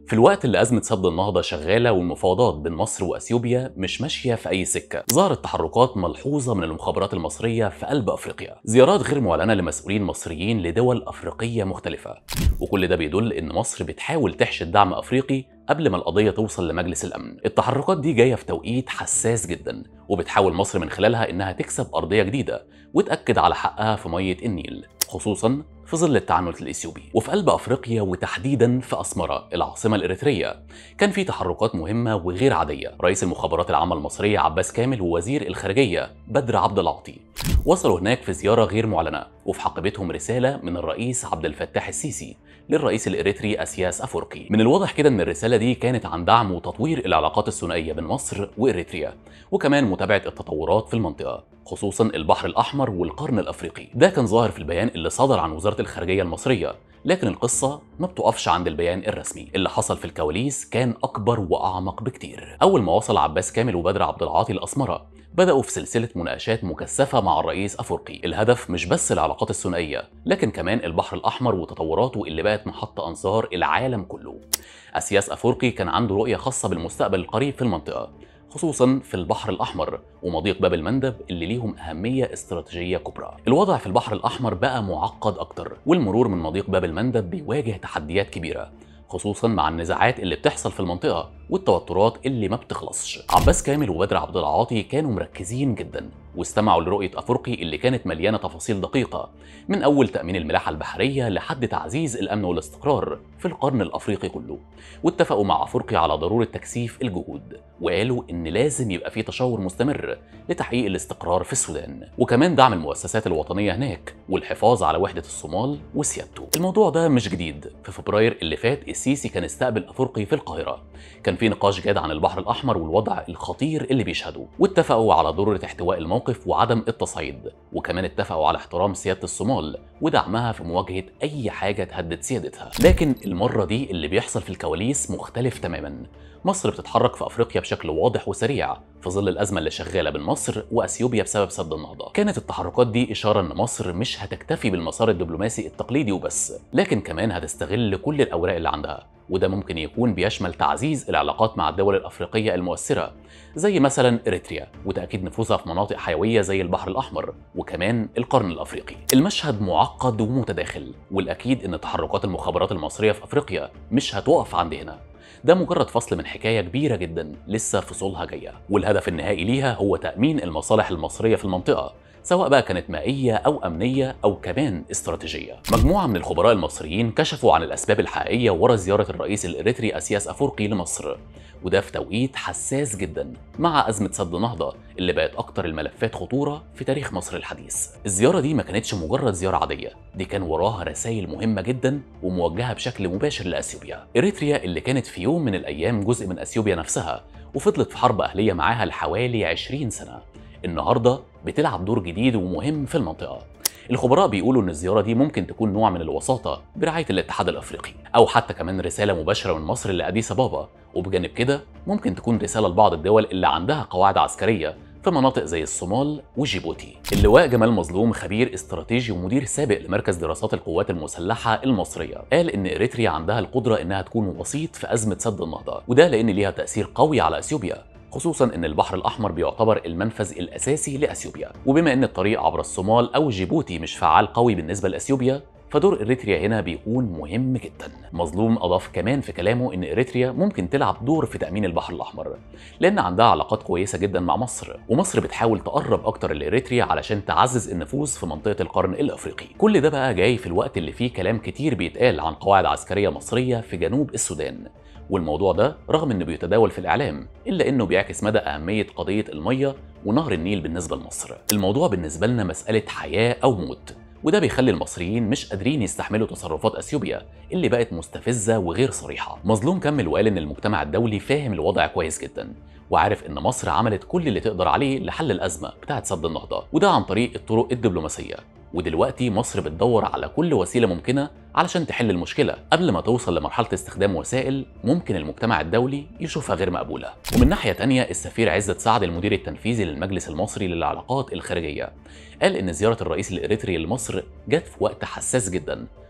في الوقت اللي أزمة سد النهضة شغالة والمفاوضات بين مصر وأثيوبيا مش ماشية في أي سكة ظهرت تحركات ملحوظة من المخابرات المصرية في قلب أفريقيا زيارات غير معلنة لمسؤولين مصريين لدول أفريقية مختلفة وكل ده بيدل إن مصر بتحاول تحشد دعم أفريقي قبل ما القضية توصل لمجلس الأمن التحركات دي جاية في توقيت حساس جدا وبتحاول مصر من خلالها إنها تكسب أرضية جديدة وتأكد على حقها في مية النيل خصوصا في ظل التعنت الاثيوبي وفي قلب افريقيا وتحديدا في اسمره العاصمه الاريتريه كان في تحركات مهمه وغير عاديه رئيس المخابرات العامه المصريه عباس كامل ووزير الخارجيه بدر عبد العاطي وصلوا هناك في زياره غير معلنه وفي حقيبتهم رساله من الرئيس عبد الفتاح السيسي للرئيس الاريتري اسياس افورقي من الواضح كده ان الرساله دي كانت عن دعم وتطوير العلاقات الثنائيه بين مصر واريتريا وكمان متابعه التطورات في المنطقه خصوصا البحر الاحمر والقرن الافريقي ده كان ظاهر في البيان اللي صدر عن وزاره الخارجيه المصريه لكن القصة ما بتقفش عند البيان الرسمي اللي حصل في الكواليس كان أكبر وأعمق بكتير أول ما وصل عباس كامل وبدر عبد العاطي الأسمرة بدأوا في سلسلة مناقشات مكثفة مع الرئيس أفورقي الهدف مش بس العلاقات الثنائية لكن كمان البحر الأحمر وتطوراته اللي بقت محط أنظار العالم كله أسياس أفورقي كان عنده رؤية خاصة بالمستقبل القريب في المنطقة خصوصا في البحر الأحمر ومضيق باب المندب اللي ليهم أهمية استراتيجية كبرى. الوضع في البحر الأحمر بقى معقد أكتر والمرور من مضيق باب المندب بيواجه تحديات كبيرة خصوصا مع النزاعات اللي بتحصل في المنطقة والتوترات اللي ما بتخلصش. عباس كامل وبدر عبد العاطي كانوا مركزين جدا واستمعوا لرؤية أفرقي اللي كانت مليانة تفاصيل دقيقة من أول تأمين الملاحة البحرية لحد تعزيز الأمن والاستقرار في القرن الأفريقي كله واتفقوا مع أفرقي على ضرورة تكثيف الجهود وقالوا إن لازم يبقى في تشاور مستمر لتحقيق الاستقرار في السودان وكمان دعم المؤسسات الوطنية هناك والحفاظ على وحدة الصومال وسيادته الموضوع ده مش جديد في فبراير اللي فات السيسي كان استقبل أفرقي في القاهرة كان في نقاش جاد عن البحر الأحمر والوضع الخطير اللي بيشهده واتفقوا على ضرورة احتواء الموقف وعدم التصعيد وكمان اتفقوا على احترام سيادة الصومال ودعمها في مواجهة أي حاجة تهدد سيادتها لكن المرة دي اللي بيحصل في الكواليس مختلف تماما مصر بتتحرك في افريقيا بشكل واضح وسريع في ظل الازمه اللي شغاله بين مصر واثيوبيا بسبب سد النهضه. كانت التحركات دي اشاره ان مصر مش هتكتفي بالمسار الدبلوماسي التقليدي وبس، لكن كمان هتستغل كل الاوراق اللي عندها، وده ممكن يكون بيشمل تعزيز العلاقات مع الدول الافريقيه المؤثره زي مثلا اريتريا وتاكيد نفوذها في مناطق حيويه زي البحر الاحمر وكمان القرن الافريقي. المشهد معقد ومتداخل والاكيد ان تحركات المخابرات المصريه في افريقيا مش هتقف عند هنا. ده مجرد فصل من حكايه كبيره جدا لسه فصولها جايه والهدف النهائي ليها هو تامين المصالح المصريه في المنطقه سواء بقى كانت مائيه او امنيه او كمان استراتيجيه. مجموعه من الخبراء المصريين كشفوا عن الاسباب الحقيقيه ورا زياره الرئيس الاريتري اسياس افورقي لمصر وده في توقيت حساس جدا مع ازمه سد النهضه اللي بقت اكتر الملفات خطوره في تاريخ مصر الحديث. الزياره دي ما كانتش مجرد زياره عاديه، دي كان وراها رسائل مهمه جدا وموجهه بشكل مباشر لاثيوبيا. اريتريا اللي كانت في يوم من الايام جزء من اثيوبيا نفسها وفضلت في حرب اهليه معاها لحوالي 20 سنه. النهارده بتلعب دور جديد ومهم في المنطقه. الخبراء بيقولوا ان الزياره دي ممكن تكون نوع من الوساطه برعايه الاتحاد الافريقي او حتى كمان رساله مباشره من مصر لاديس ابابا وبجانب كده ممكن تكون رساله لبعض الدول اللي عندها قواعد عسكريه في مناطق زي الصومال وجيبوتي. اللواء جمال مظلوم خبير استراتيجي ومدير سابق لمركز دراسات القوات المسلحه المصريه، قال ان اريتريا عندها القدره انها تكون وسيط في ازمه سد النهضه، وده لان ليها تاثير قوي على اثيوبيا خصوصا ان البحر الاحمر بيعتبر المنفذ الاساسي لاثيوبيا وبما ان الطريق عبر الصومال او جيبوتي مش فعال قوي بالنسبه لاثيوبيا فدور اريتريا هنا بيكون مهم جدا مظلوم اضاف كمان في كلامه ان اريتريا ممكن تلعب دور في تامين البحر الاحمر لان عندها علاقات كويسه جدا مع مصر ومصر بتحاول تقرب اكتر لاريتريا علشان تعزز النفوذ في منطقه القرن الافريقي كل ده بقى جاي في الوقت اللي فيه كلام كتير بيتقال عن قواعد عسكريه مصريه في جنوب السودان والموضوع ده رغم انه بيتداول في الاعلام الا انه بيعكس مدى اهميه قضيه الميه ونهر النيل بالنسبه لمصر الموضوع بالنسبه لنا مساله حياه او موت وده بيخلي المصريين مش قادرين يستحملوا تصرفات اثيوبيا اللي بقت مستفزه وغير صريحه مظلوم كمل وقال ان المجتمع الدولي فاهم الوضع كويس جدا وعارف ان مصر عملت كل اللي تقدر عليه لحل الازمه بتاعه سد النهضه وده عن طريق الطرق الدبلوماسيه ودلوقتي مصر بتدور على كل وسيله ممكنه علشان تحل المشكله قبل ما توصل لمرحله استخدام وسائل ممكن المجتمع الدولي يشوفها غير مقبوله ومن ناحيه تانية السفير عزت سعد المدير التنفيذي للمجلس المصري للعلاقات الخارجيه قال ان زياره الرئيس الاريتري لمصر جت في وقت حساس جدا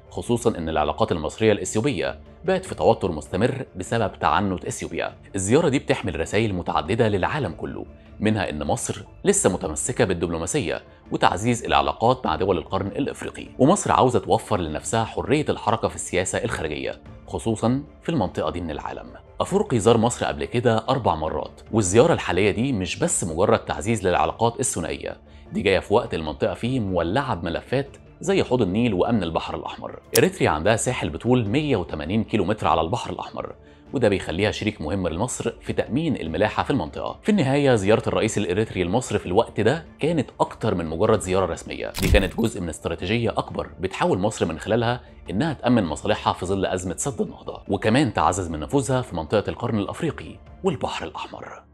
خصوصا ان العلاقات المصريه الاثيوبيه بقت في توتر مستمر بسبب تعنت اثيوبيا الزياره دي بتحمل رسائل متعدده للعالم كله منها ان مصر لسه متمسكه بالدبلوماسيه وتعزيز العلاقات مع دول القرن الافريقي ومصر عاوزه توفر لنفسها حريه الحركه في السياسه الخارجيه خصوصا في المنطقه دي من العالم افريقي زار مصر قبل كده اربع مرات والزياره الحاليه دي مش بس مجرد تعزيز للعلاقات الثنائيه دي جايه في وقت المنطقه فيه مولعه بملفات زي حوض النيل وامن البحر الاحمر اريتريا عندها ساحل بطول 180 كيلومتر على البحر الاحمر وده بيخليها شريك مهم لمصر في تأمين الملاحة في المنطقة. في النهاية زيارة الرئيس الإريتري لمصر في الوقت ده كانت أكتر من مجرد زيارة رسمية، دي كانت جزء من استراتيجية أكبر بتحاول مصر من خلالها إنها تأمن مصالحها في ظل أزمة سد النهضة، وكمان تعزز من نفوذها في منطقة القرن الأفريقي والبحر الأحمر.